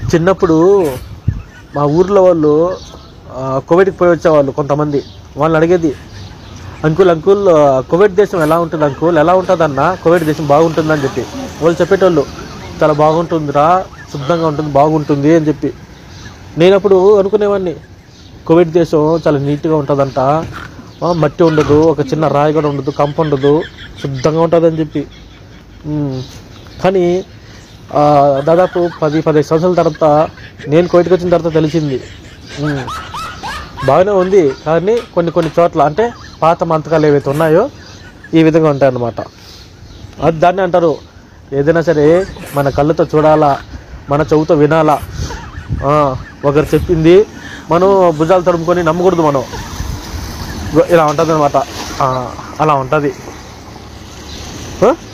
చిన్నప్పుడు మా ఊర్లో వాళ్ళు ఆ, కువైట్కి పోయి వచ్చేవాళ్ళు కొంతమంది వాళ్ళని అడిగేది అంకుల్ అంకుల్ ఆ, కువైట్ దేశం ఎలా ఉంటుంది అంకుల్ ఎలా ఉంటుందన్న కువైట్ దేశం బాగుంటుందని చెప్పి వాళ్ళు చెప్పేటోళ్ళు చాలా బాగుంటుందిరా శుద్ధంగా ఉంటుంది బాగుంటుంది అని చెప్పి నేను అప్పుడు అనుకునేవాడిని కువైట్ దేశం చాలా నీట్గా ఉంటుందంట ఆ, మట్టి ఉండదు ఒక చిన్న రాయి కూడా ఉండదు కంప ఉండదు శుద్ధంగా ఉంటుందని చెప్పి ఉమ్, కానీ ఆ, దాదాపు పది పదిహేను సంవత్సరాల తర్వాత నేను కోయిట్కి వచ్చిన తర్వాత తెలిసింది ఉమ్, బాగానే ఉంది కానీ కొన్ని కొన్ని చోట్ల అంటే పాత మంతకాలు ఏవైతే ఉన్నాయో ఈ విధంగా ఉంటాయి అన్నమాట అది దాన్ని అంటారు ఏదైనా సరే మన కళ్ళతో చూడాలా మన చెవుతో వినాలా ఆ, ఒకరు చెప్పింది మనం భుజాలు తడుముకొని నమ్మకూడదు మనం ఇలా ఉంటుంది అనమాట అలా ఉంటుంది